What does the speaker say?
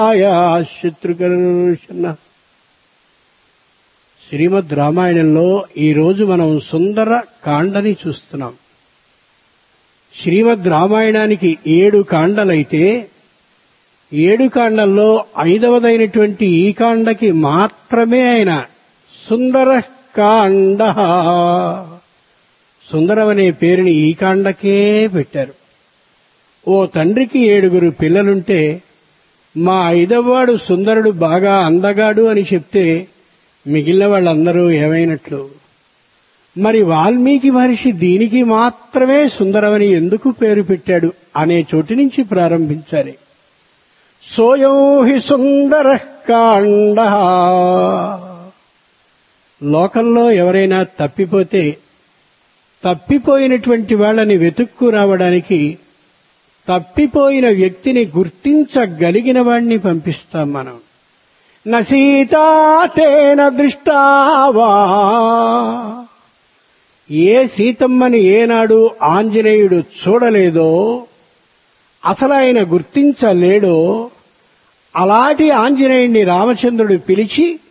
శత్రుకర్షణ శ్రీమద్ రామాయణంలో ఈరోజు మనం సుందర కాండని చూస్తున్నాం శ్రీమద్ రామాయణానికి ఏడు కాండలైతే ఏడు కాండల్లో ఐదవదైనటువంటి ఈ కాండకి మాత్రమే ఆయన సుందర కాండ సుందరం అనే పేరుని ఈ కాండకే పెట్టారు ఓ తండ్రికి ఏడుగురు పిల్లలుంటే మా ఐదవవాడు సుందరుడు బాగా అందగాడు అని చెప్తే మిగిలిన వాళ్ళందరూ ఏమైనట్లు మరి వాల్మీకి మహర్షి దీనికి మాత్రమే సుందరమని ఎందుకు పేరు పెట్టాడు అనే చోటు నుంచి ప్రారంభించాలి సోయం హి సుందర కాండ లోకంలో ఎవరైనా తప్పిపోతే తప్పిపోయినటువంటి వాళ్ళని వెతుక్కు రావడానికి తప్పిపోయిన వ్యక్తిని గుర్తించగలిగిన వాణ్ణి పంపిస్తాం మనం నసీతాతేన దృష్టావా ఏ సీతమ్మని ఏనాడు ఆంజనేయుడు చూడలేదో అసలు ఆయన గుర్తించలేడో అలాంటి ఆంజనేయుణ్ణి రామచంద్రుడు పిలిచి